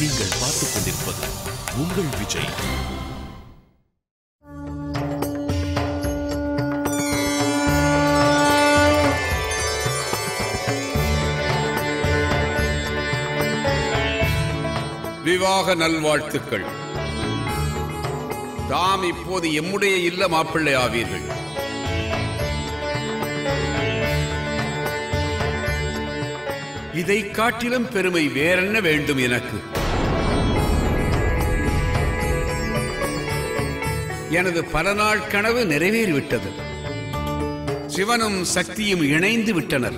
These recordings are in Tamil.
நீங்கள் பார்த்துக் கொண்டிருப்பது உங்கள் விஜய் விவாக நல்வாழ்த்துக்கள் தாம் இப்போது எம்முடைய இல்ல மாப்பிள்ளை ஆவீர்கள் இதை காட்டிலும் பெருமை வேறென்ன வேண்டும் எனக்கு எனது பல நாள் கனவு நிறைவேறிவிட்டது சிவனும் சக்தியும் இணைந்து விட்டனர்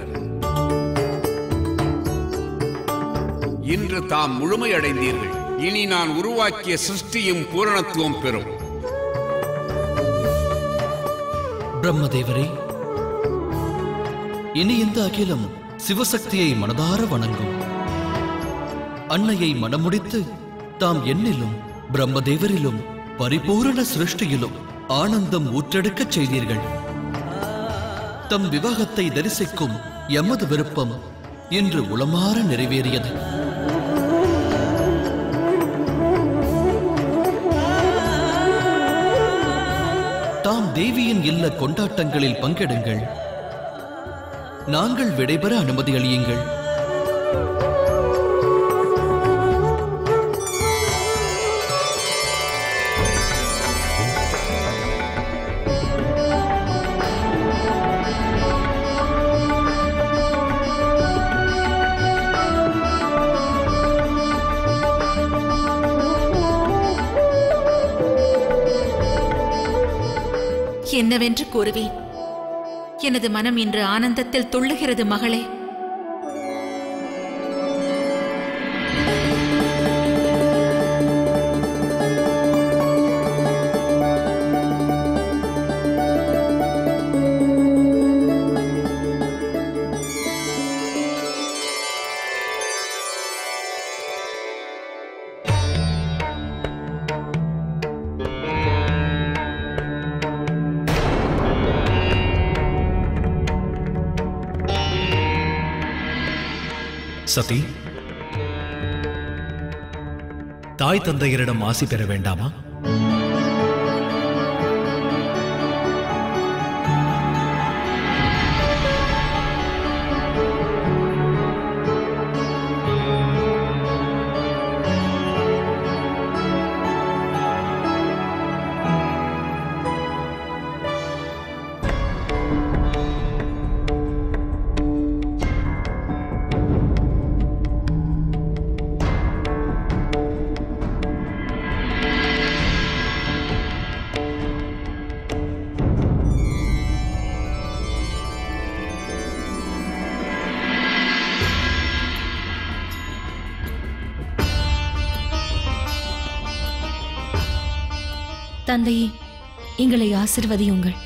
இன்று தாம் முழுமையடைந்தீர்கள் இனி நான் உருவாக்கிய சிருஷ்டியும் பூரணத்துவம் பெறும் பிரம்மதேவரே இனி இந்த அகிலம் சிவசக்தியை மனதார வணங்கும் அன்னையை மனமுடித்து தாம் என்னிலும் பிரம்மதேவரிலும் பரிபூரண சிருஷ்டியிலும் ஆனந்தம் ஊற்றெடுக்கச் செய்தீர்கள் தம் விவாகத்தை தரிசிக்கும் எமது விருப்பம் இன்று உளமாற நிறைவேறியது தாம் தேவியின் இல்ல கொண்டாட்டங்களில் பங்கெடுங்கள் நாங்கள் விடைபெற அனுமதி அளியுங்கள் என்னவென்று கூறுவேன் எனது மனம் இன்று ஆனந்தத்தில் துள்ளுகிறது மகளே சதி தாய் தந்தையரிடம் ஆசி பெற வேண்டாமா தந்தையே எங்களை ஆசிர்வதியுங்கள்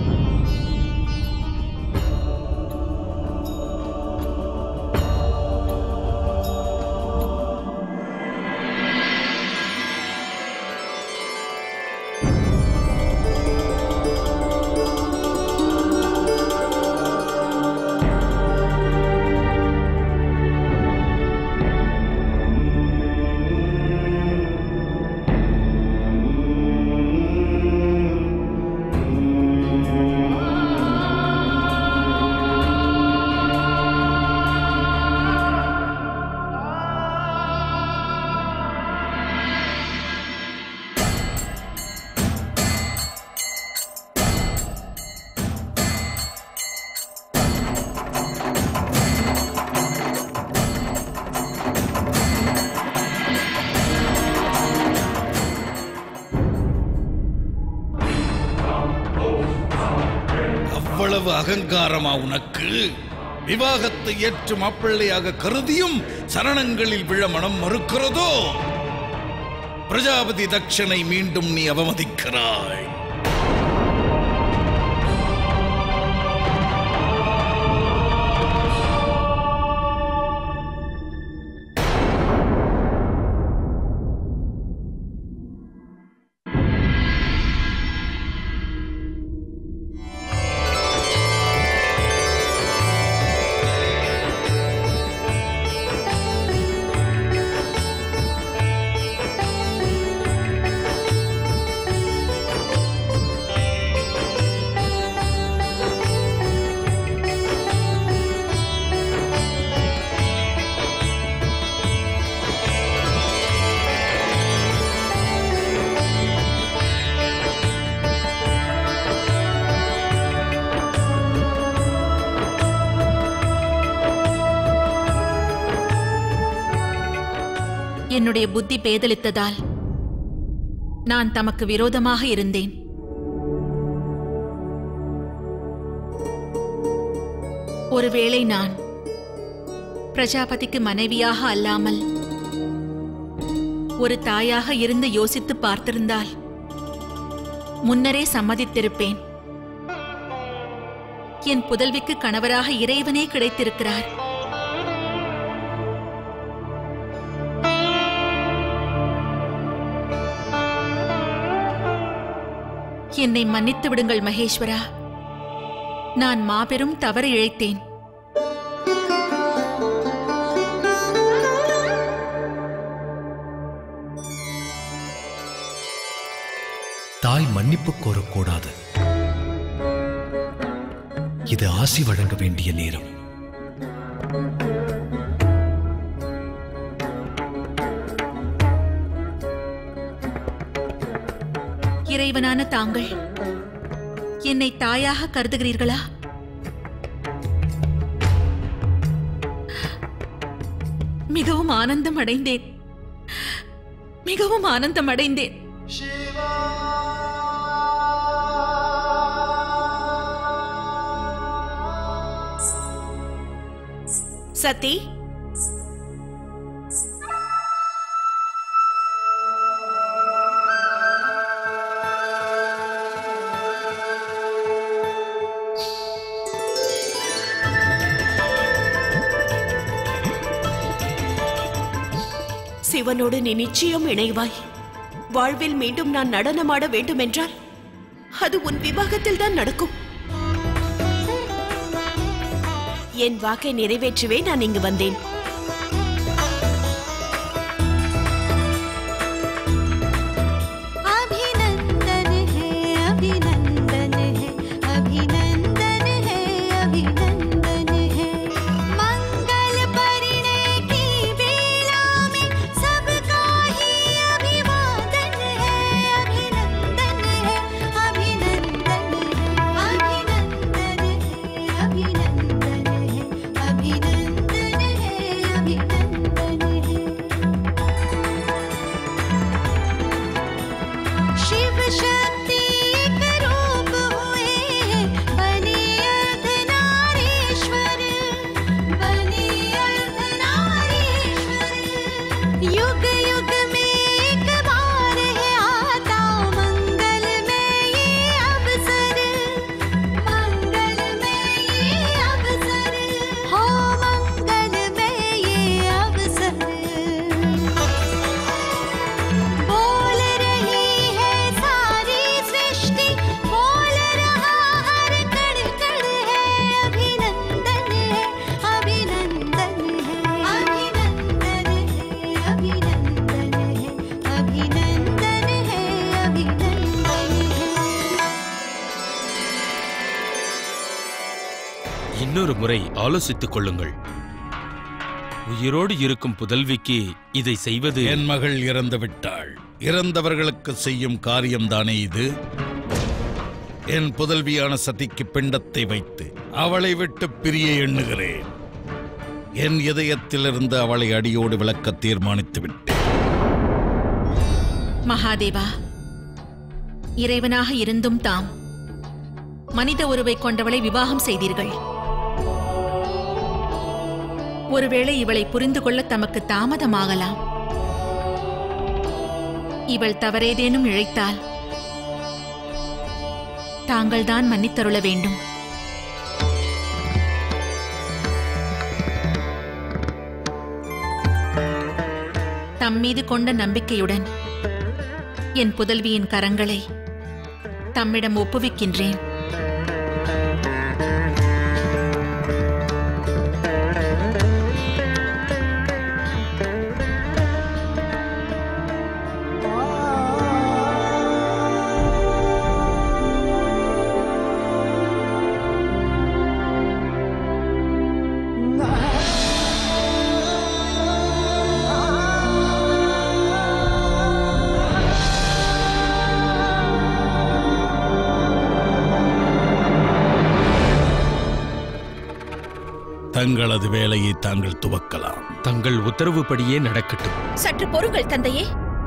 அவ்வளவு அகங்காரமா உனக்கு விவாகத்தை ஏற்று மாப்பிள்ளையாக கருதியும் சரணங்களில் விழ மனம் மறுக்கிறதோ பிரஜாபதி தட்சனை மீண்டும் நீ அவமதிக்கிறாய் என்னுடைய புத்தி பேதலித்ததால் நான் தமக்கு விரோதமாக இருந்தேன் ஒருவேளை நான் பிரஜாபதிக்கு மனைவியாக அல்லாமல் ஒரு தாயாக இருந்து யோசித்து பார்த்திருந்தால் முன்னரே சம்மதித்திருப்பேன் என் புதல்விக்கு கணவராக இறைவனே கிடைத்திருக்கிறார் என்னை மன்னித்து விடுங்கள் மகேஸ்வரா நான் மாபெரும் தவறு இழைத்தேன் தாய் மன்னிப்பு கோரக்கூடாது இது ஆசி வழங்க வேண்டிய நேரம் இறைவனான தாங்கள் என்னை தாயாக கருதுகிறீர்களா மிகவும் ஆனந்தம் அடைந்தேன் மிகவும் ஆனந்தம் அடைந்தேன் சதி சிவனோடு நீ நிச்சயம் இணைவாய் வாழ்வில் மீண்டும் நான் நடனமாட வேண்டுமென்றால் அது உன் விவாகத்தில் தான் நடக்கும் என் வாக்கை நிறைவேற்றவே நான் இங்கு வந்தேன் अभिनंदन है अभिनंदन है अभिनंदन है अभिनंदन है मंगल परिणय की बेला में सबका ही अभिवादन है अभिनंदन है अभिनंदन है अभिनंदन है अभिनंदन है अभिनंदन है अभिनंदन है शिव शक्ति एक रूप हुए बने अर्धनारीश्वर बने अर्धनारीश्वर युग युग में एक बार है आता मंगल में ये अवसर मंगल में ये अवसर हो मंगल में ये अवसर बोल रही है सारी सृष्टि बोल रहा हर कण कण है अभिनंदन है अभिनंदन है अभिनंदन है अभिनंदन है अभिनंदन है अभिनंदन है இன்னொரு முறை ஆலோசித்துக் கொள்ளுங்கள் உயிரோடு இருக்கும் புதல்விக்கு இதை செய்வது என் மகள் இறந்து விட்டாள் இறந்தவர்களுக்கு செய்யும் காரியம்தானே இது என் புதல்வியான சதிக்கு பிண்டத்தை வைத்து அவளை விட்டு பிரிய எண்ணுகிறேன் என் இதயத்திலிருந்து அவளை அடியோடு விளக்க தீர்மானித்து விட்டேன் மகாதேவா இறைவனாக இருந்தும் தாம் மனித உருவை கொண்டவளை விவாகம் செய்தீர்கள் ஒருவேளை இவளை புரிந்து கொள்ள தமக்கு தாமதமாகலாம் இவள் தவறேதேனும் இழைத்தால் தாங்கள்தான் மன்னித்தருள வேண்டும் தம் மீது கொண்ட நம்பிக்கையுடன் என் புதல்வியின் கரங்களை தம்மிடம் ஒப்புவிக்கின்றேன் ஆ தங்களது வேலையை தாங்கள் துவக்கலாம் தங்கள் உத்தரவுப்படியே நடக்கட்டும் சற்று பொறுங்கள் தந்தையே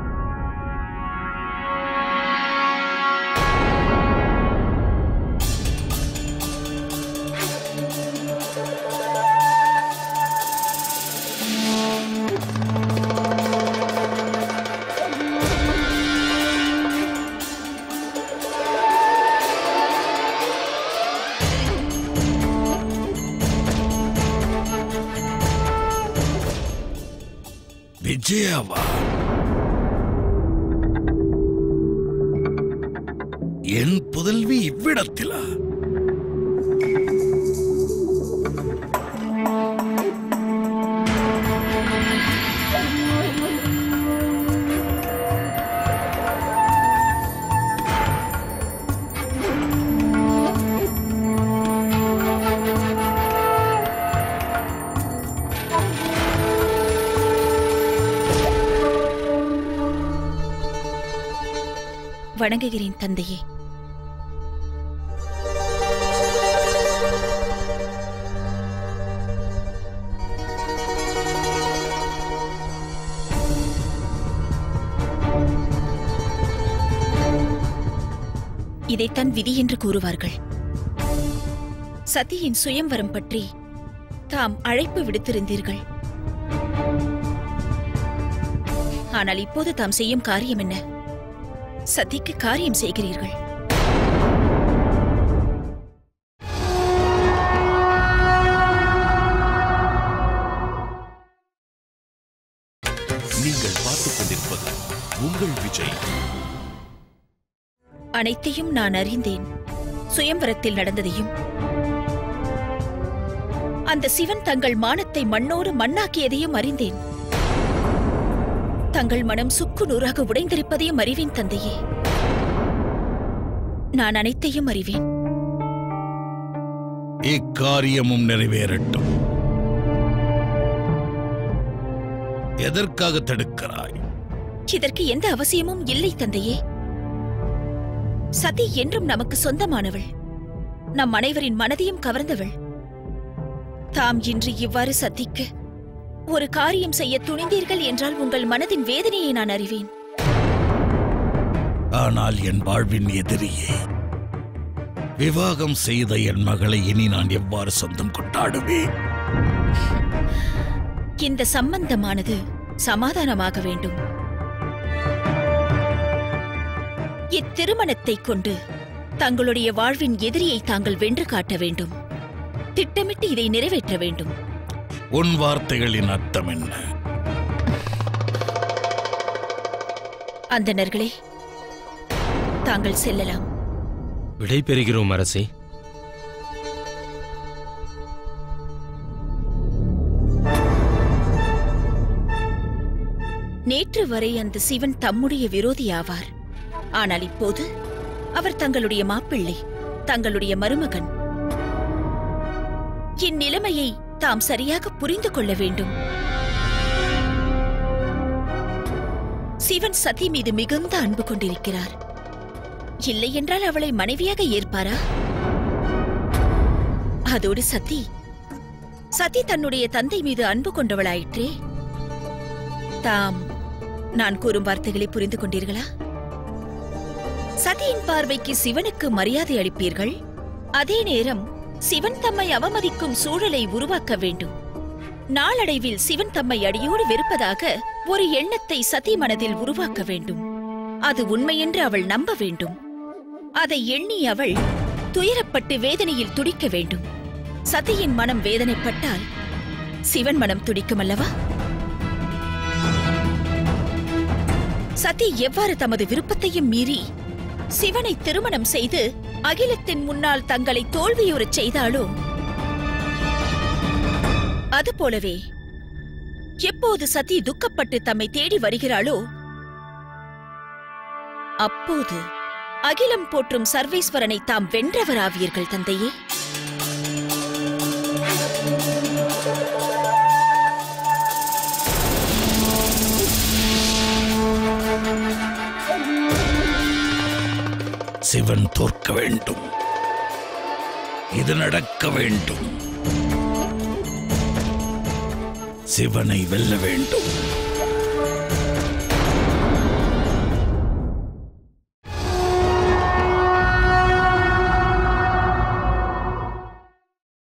விஜயாவா என் புதல்வி இவ்விடத்திலா வணங்குகிறேன் தந்தையே இதைத்தான் விதி என்று கூறுவார்கள் சதியின் சுயம்வரம் பற்றி தாம் அழைப்பு விடுத்திருந்தீர்கள் ஆனால் இப்போது தாம் செய்யும் காரியம் என்ன சதிக்கு காரியம் செய்கிறீர்கள் நீங்கள் பார்த்துக் கொண்டிருப்பது உங்கள் விஜய் அனைத்தையும் நான் அறிந்தேன் சுயம்வரத்தில் நடந்ததையும் அந்த சிவன் தங்கள் மானத்தை மண்ணோடு மண்ணாக்கியதையும் அறிந்தேன் தங்கள் மனம் சுக்கு நூறாக உடைந்திருப்பதையும் அறிவேன் தந்தையே நான் அனைத்தையும் அறிவேன் இக்காரியமும் நிறைவேறட்டும் எதற்காக தடுக்கிறாய் இதற்கு எந்த அவசியமும் இல்லை தந்தையே சதி என்றும் நமக்கு சொந்தமானவள் நம் அனைவரின் மனதையும் கவர்ந்தவள் தாம் இன்று இவ்வாறு சதிக்க ஒரு காரியம் செய்ய துணிந்தீர்கள் என்றால் உங்கள் மனதின் வேதனையை நான் அறிவேன் ஆனால் என் வாழ்வின் எதிரியே விவாகம் செய்த என் மகளை இனி நான் எவ்வாறு சொந்தம் கொண்டாடுவேன் இந்த சம்பந்தமானது சமாதானமாக வேண்டும் இத்திருமணத்தைக் கொண்டு தங்களுடைய வாழ்வின் எதிரியை தாங்கள் வென்று காட்ட வேண்டும் திட்டமிட்டு இதை நிறைவேற்ற வேண்டும் உன் வார்த்தைகளின் அர்த்தம் என்ன அந்தணர்களே தாங்கள் செல்லலாம் விடை பெறுகிறோம் அரசே நேற்று வரை அந்த சிவன் தம்முடைய விரோதியாவார் ஆனால் இப்போது அவர் தங்களுடைய மாப்பிள்ளை தங்களுடைய மருமகன் இந்நிலைமையை தாம் சரியாக புரிந்து கொள்ள வேண்டும் சிவன் சதி மீது மிகுந்த அன்பு கொண்டிருக்கிறார் இல்லை என்றால் அவளை மனைவியாக ஏற்பாரா அதோடு சதி சதி தன்னுடைய தந்தை மீது அன்பு கொண்டவளாயிற்றே தாம் நான் கூறும் வார்த்தைகளை புரிந்து கொண்டீர்களா சதியின் பார்வைக்கு சிவனுக்கு மரியாதை அளிப்பீர்கள் அதே நேரம் சிவன் தம்மை அவமதிக்கும் சூழலை உருவாக்க வேண்டும் நாளடைவில் சிவன் தம்மை அடியோடு வெறுப்பதாக ஒரு எண்ணத்தை சதி மனதில் உருவாக்க வேண்டும் அது உண்மையென்று அவள் நம்ப வேண்டும் அதை எண்ணி அவள் துயரப்பட்டு வேதனையில் துடிக்க வேண்டும் சதியின் மனம் வேதனைப்பட்டால் சிவன் மனம் துடிக்கும் அல்லவா சதி எவ்வாறு தமது விருப்பத்தையும் மீறி சிவனை திருமணம் செய்து அகிலத்தின் முன்னால் தங்களை தோல்வியுறச் செய்தாளோ அதுபோலவே எப்போது சதி துக்கப்பட்டு தம்மை தேடி வருகிறாளோ அப்போது அகிலம் போற்றும் சர்வேஸ்வரனை தாம் வென்றவராவீர்கள் தந்தையே சிவன் தோற்க வேண்டும் இது நடக்க வேண்டும் சிவனை வெல்ல வேண்டும்